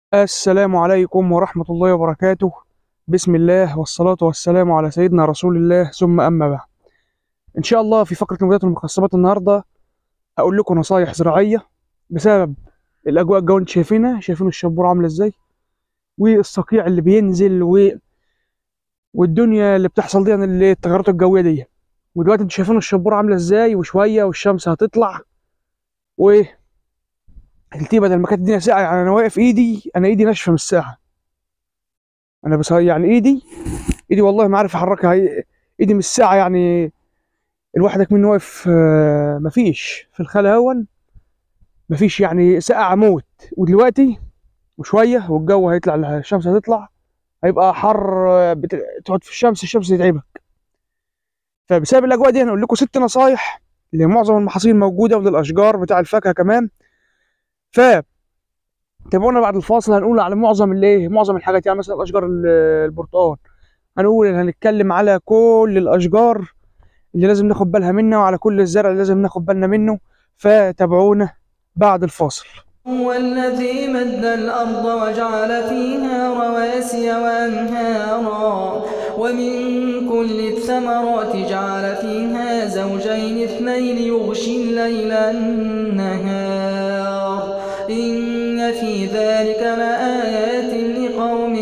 السلام عليكم ورحمة الله وبركاته بسم الله والصلاة والسلام على سيدنا رسول الله ثم أما بعد إن شاء الله في فقرة مبيدات المخصبات النهاردة هقول لكم نصايح زراعية بسبب الأجواء الجو انتوا شايفينها شايفين الشبورة عاملة ازاي والصقيع اللي بينزل و... والدنيا اللي بتحصل دي اللي التغيرات الجوية دي ودلوقتي انتوا شايفين الشبورة عاملة ازاي وشوية والشمس هتطلع و التي بدل ما كانت الدنيا ساقعة يعني انا واقف ايدي انا ايدي ناشفة من الساعة انا بس يعني ايدي ايدي والله ما عارف احركها هي- ايدي من الساعة يعني الواحد منه واقف آه، مفيش في الخلا هون مفيش يعني ساقعة موت ودلوقتي وشوية والجو هيطلع الشمس هتطلع هيبقى حر آه، بت... تقعد في الشمس الشمس تتعبك فبسبب الاجواء دي هنقول لكم ست نصايح لمعظم المحاصيل موجودة وللاشجار بتاع الفاكهة كمان ف تابعونا بعد الفاصل هنقول على معظم الايه معظم الحاجات يعني مثلا اشجار ال- البرتقال هنقول هنتكلم على كل الاشجار اللي لازم ناخد بالها منها وعلى كل الزرع اللي لازم ناخد بالنا منه فتابعونا بعد الفاصل هو الذي مد الأرض وجعل فيها رواسي وأنهارا ومن كل الثمرات جعل فيها زوجين اثنين يغشي الليل النهار إن في ذلك لآيات لقوم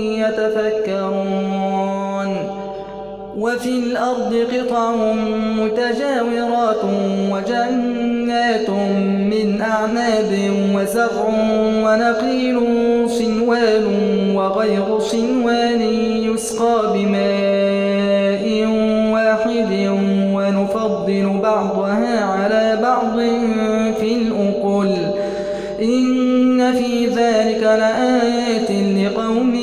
يتفكرون وفي الأرض قطع متجاورات وجنات من أعناب وزرع ونخيل صنوان وغير صنوان يسقى بماء واحد ونفضل بعضها على بعض في الأكل إن في ذلك لآيات لقوم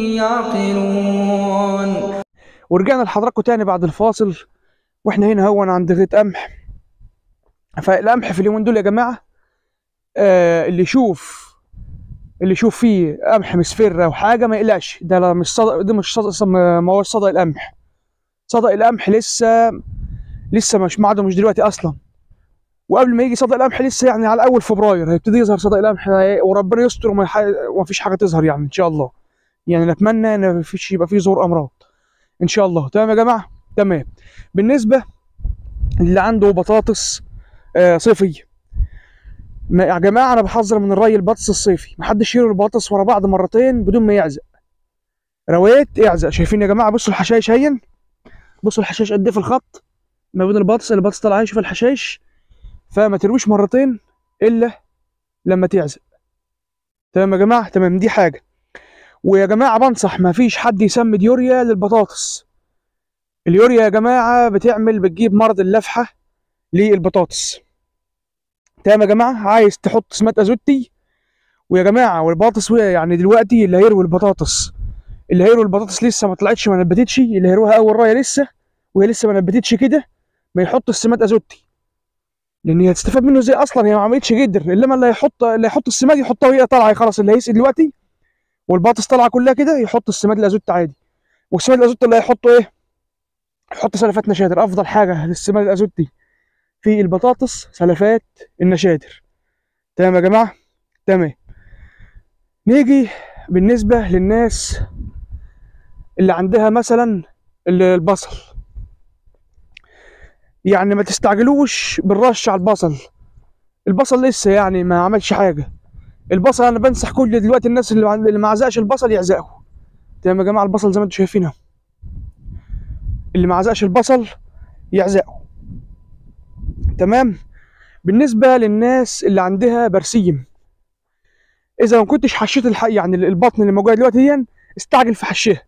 يعقلون ورجعنا لحضراتكم تاني بعد الفاصل واحنا هنا هون عند غيط قمح فالقمح في اليومين دول يا جماعه آه اللي يشوف اللي يشوف فيه قمح مصفر او حاجه ما يقلقش ده لا مش صدق ده مش صدق ما هوش صدق القمح صدق القمح لسه لسه مش معده مش دلوقتي اصلا وقبل ما يجي صدق القمح لسه يعني على اول فبراير هيبتدي يظهر صدق القمح وربنا يستر وما يح- وما فيش حاجه تظهر يعني ان شاء الله يعني نتمنى ان ما فيش يبقى فيه ظهور امراض ان شاء الله تمام يا جماعه تمام بالنسبه اللي عنده بطاطس آه صيفي ما يا جماعه انا بحذر من الري البطاطس الصيفي محدش يروي البطاطس ورا بعض مرتين بدون ما يعزق رويت اعزق شايفين يا جماعه بصوا الحشائش هين بصوا الحشائش قد ايه في الخط ما بين البطاطس البطاطس طالعه شوف الحشائش فما ترويش مرتين الا لما تعزق تمام يا جماعه تمام دي حاجه ويا جماعه بنصح ما فيش حد يسمد يوريا للبطاطس اليوريا يا جماعه بتعمل بتجيب مرض اللفحه للبطاطس تمام يا جماعه عايز تحط سمات ازوتي ويا جماعه والبطاطس وهي- يعني دلوقتي اللي هيروي البطاطس اللي هيروي البطاطس لسه ما طلعتش ما نبتتش اللي هيروها اول رايه لسه وهي لسه ما نبتتش كده ما يحط السماد ازوتي لان هي هتستفاد منه ازاي اصلا هي ما عملتش جدر انما اللي هيحط اللي هيحط السماد يحطها وهي طالعه خلاص اللي هيسقي دلوقتي والبطاطس طالعه كلها كده يحط السماد الازوت عادي والسماد الازوت اللي هيحطه ايه يحط سلفات نشادر افضل حاجه للسماد الازوتي في البطاطس سلفات النشادر تمام يا جماعه تمام نيجي بالنسبه للناس اللي عندها مثلا ال- البصل يعني ما تستعجلوش بالرش على البصل البصل لسه يعني ما عملش حاجه البصل انا بنصح كل دلوقتي الناس اللي عند- اللي ما عزقش البصل يعزقه تمام يا جماعه البصل زي ما انتم شايفينه اللي ما عزقش البصل يعزقه تمام بالنسبه للناس اللي عندها برسيم اذا ما كنتش حشيت الح... يعني البطن اللي موجوده دلوقتي دي استعجل في حشها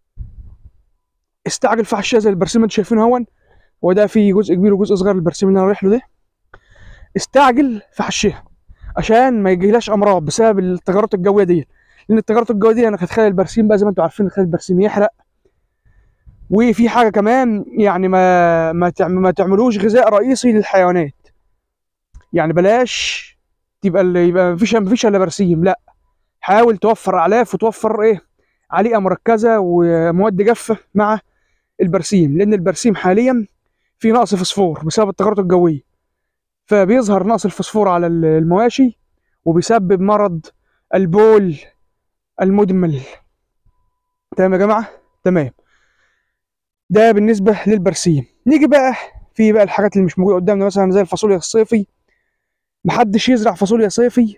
استعجل في حشها زي البرسيم اللي انتم شايفينه هون وده فيه جزء كبير وجزء صغير البرسيم اللي انا رايح له ده استعجل في حشها عشان ما يجيلاش امراض بسبب التغيرات الجويه دي لان التغيرات الجويه دي انا هتخلي البرسيم بقى زي ما انتم عارفين هتخلي البرسيم يحرق وفي حاجه كمان يعني ما ما تعم- ما تعملوش غذاء رئيسي للحيوانات يعني بلاش تبقى اللي يبقى مفيش مفيش الا برسيم لا حاول توفر اعلاف وتوفر ايه عليقه مركزه ومواد جافه مع البرسيم لان البرسيم حاليا في نقص فوسفور بسبب التغيرات الجويه فبيظهر نقص الفوسفور على ال- المواشي وبيسبب مرض البول المدمل تمام يا جماعه تمام ده بالنسبه للبرسيم نيجي بقى في بقى الحاجات اللي مش موجوده قدامنا مثلا زي الفاصوليا الصيفي محدش يزرع فاصوليا صيفي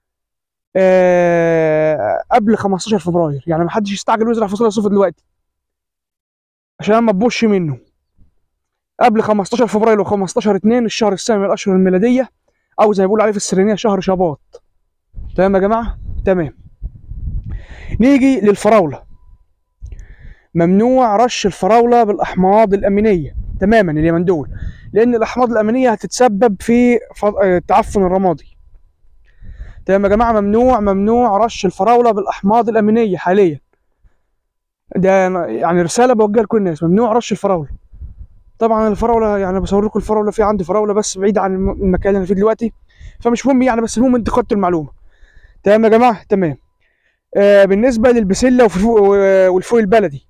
آه قبل 15 فبراير يعني محدش يستعجل ويزرع فاصوليا صيفي دلوقتي عشان ما تبوش منه قبل 15 فبراير و15 2 الشهر الثاني من الاشهر الميلاديه او زي ما بيقولوا عليه في السرينيه شهر شباط تمام يا جماعه تمام نيجي للفراوله ممنوع رش الفراوله بالاحماض الامينيه تماما اليومين دول لان الاحماض الامينيه هتتسبب في ف- آه، تعفن الرمادي تمام يا جماعه ممنوع ممنوع رش الفراوله بالاحماض الامينيه حاليا ده يعني رساله بوجهها لكل الناس ممنوع رش الفراوله طبعا الفراوله يعني بصور لكم الفراوله في عندي فراوله بس بعيد عن الم- المكان اللي انا فيه دلوقتي فمش مهم يعني بس المهم انت خدتوا المعلومه تمام يا جماعه تمام آه بالنسبه للبسله والفو- والفوق البلدي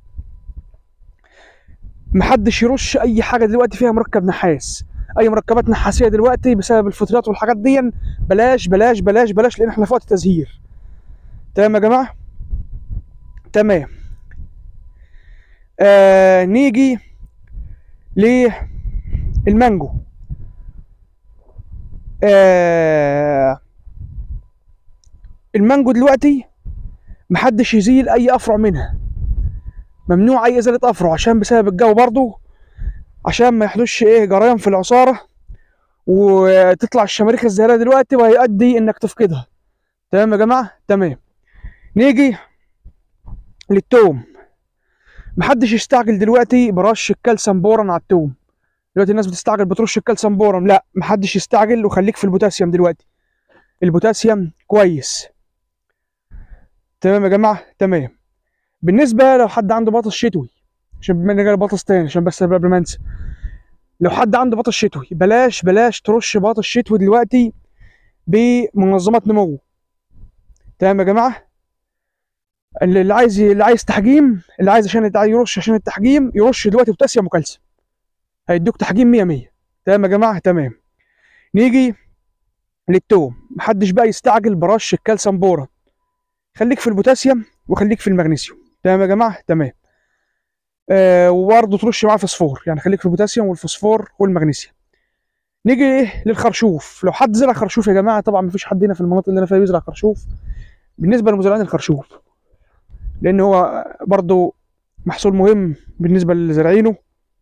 محدش يرش اي حاجه دلوقتي فيها مركب نحاس اي مركبات نحاسيه دلوقتي بسبب الفطريات والحاجات دي بلاش بلاش بلاش بلاش لان احنا في وقت تزهير تمام يا جماعه تمام آه نيجي للمانجو آه المانجو دلوقتي محدش يزيل اي افرع منها ممنوع اي ازاله افرع عشان بسبب الجو برضو عشان ما يحدثش ايه جريان في العصاره وتطلع الشماريخ الزهريه دلوقتي وهيؤدي انك تفقدها تمام يا جماعه تمام نيجي للتوم محدش يستعجل دلوقتي برش الكالسيوم بوران على التوم دلوقتي الناس بتستعجل بترش الكالسيوم بوران لا محدش يستعجل وخليك في البوتاسيوم دلوقتي البوتاسيوم كويس تمام يا جماعه تمام بالنسبه لو حد عنده بطس شتوي عشان بما اني جاي بطس تاني عشان بس قبل ما انسى لو حد عنده بطس شتوي بلاش بلاش ترش بطس شتوي دلوقتي بمنظمات نمو تمام يا جماعه اللي اللي عايز اللي عايز تحجيم اللي عايز عشان يتع- يرش عشان التحجيم يرش دلوقتي بوتاسيوم وكالسيوم هيدوك تحجيم 100 100 تمام يا جماعه تمام نيجي للتوم محدش بقى يستعجل برش الكالسيوم بورا خليك في البوتاسيوم وخليك في المغنيسيوم تمام يا جماعه تمام آه وبرضه ترش معاه فوسفور يعني خليك في البوتاسيوم والفوسفور والمغنيسيوم نيجي ايه للخرشوف لو حد زرع خرشوف يا جماعه طبعا مفيش حد هنا في المناطق اللي انا فيها بيزرع خرشوف بالنسبه لمزارعين الخرشوف لان هو برضه محصول مهم بالنسبه لزارعينه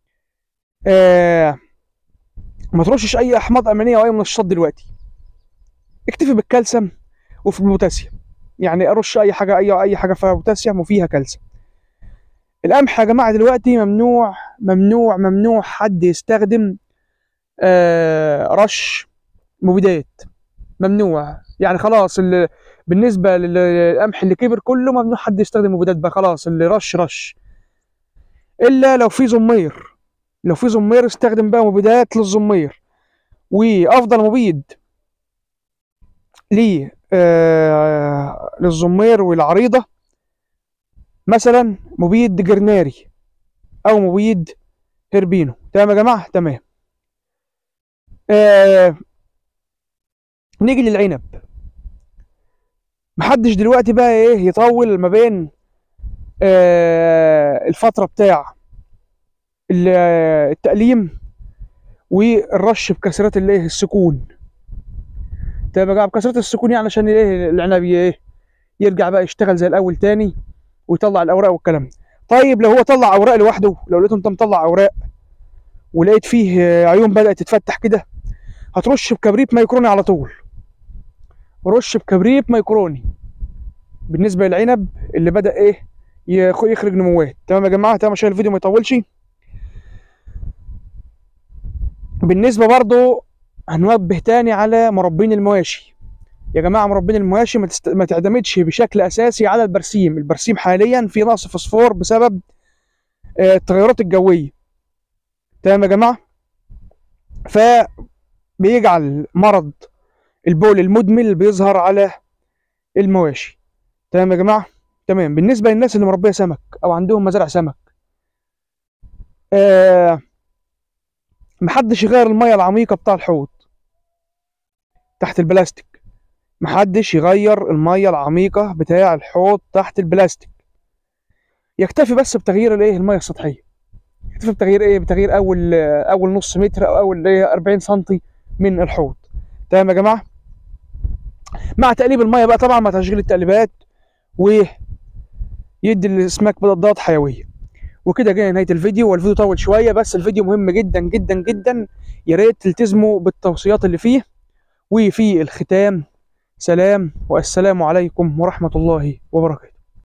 آه ما ترشش اي احماض امينيه او اي منشطات دلوقتي اكتفي بالكالسيوم وفي البوتاسيوم يعني ارش اي حاجه اي اي حاجه فيها بوتاسيوم وفيها كالسيوم القمح يا جماعه دلوقتي ممنوع ممنوع ممنوع حد يستخدم آه رش مبيدات ممنوع يعني خلاص اللي بالنسبه للقمح اللي كبر كله ممنوع حد يستخدم مبيدات بقى خلاص اللي رش رش الا لو في زمير لو في زمير استخدم بقى مبيدات للزمير وافضل مبيد ليه آه للزمير والعريضه مثلا مبيد جرناري او مبيد هربينو تمام يا جماعه تمام آه نيجي للعنب محدش دلوقتي بقى ايه يطول ما بين آه الفتره بتاع ال- آه، التأليم والرش بكثرات الايه السكون تمام يا جماعه بكثرات السكون يعني عشان ايه العنب ايه يرجع بقى يشتغل زي الاول تاني ويطلع الاوراق والكلام ده طيب لو هو طلع اوراق لوحده لو لقيته انت مطلع اوراق ولقيت فيه آه، عيون بدات تتفتح كده هترش بكبريت ميكروني على طول رش بكبريت ميكروني بالنسبه للعنب اللي بدا ايه يخ- يخرج نموات تمام يا جماعه تمام عشان الفيديو ما يطولش بالنسبه برضو هنوبه تاني على مربين المواشي يا جماعه مربين المواشي ما, تست... ما تعتمدش بشكل اساسي على البرسيم البرسيم حاليا في نقص فوسفور بسبب آه، التغيرات الجويه تمام يا جماعه فبيجعل مرض البول المدمل بيظهر على المواشي تمام يا جماعه تمام بالنسبه للناس اللي مربيه سمك او عندهم مزارع سمك آه محدش يغير الميه العميقه بتاع الحوض تحت البلاستيك محدش يغير الميه العميقه بتاع الحوض تحت البلاستيك يكتفي بس بتغيير الايه الميه السطحيه يكتفي بتغيير ايه بتغيير اول اول نص متر او اول ايه 40 سنتي من الحوض تمام يا جماعه مع تقليب الميه بقى طبعا مع تشغيل التقليبات و يدي الاسماك بضادات حيويه وكده جاي نهايه الفيديو والفيديو طول شويه بس الفيديو مهم جدا جدا جدا يا ريت تلتزموا بالتوصيات اللي فيه وفي الختام سلام والسلام عليكم ورحمه الله وبركاته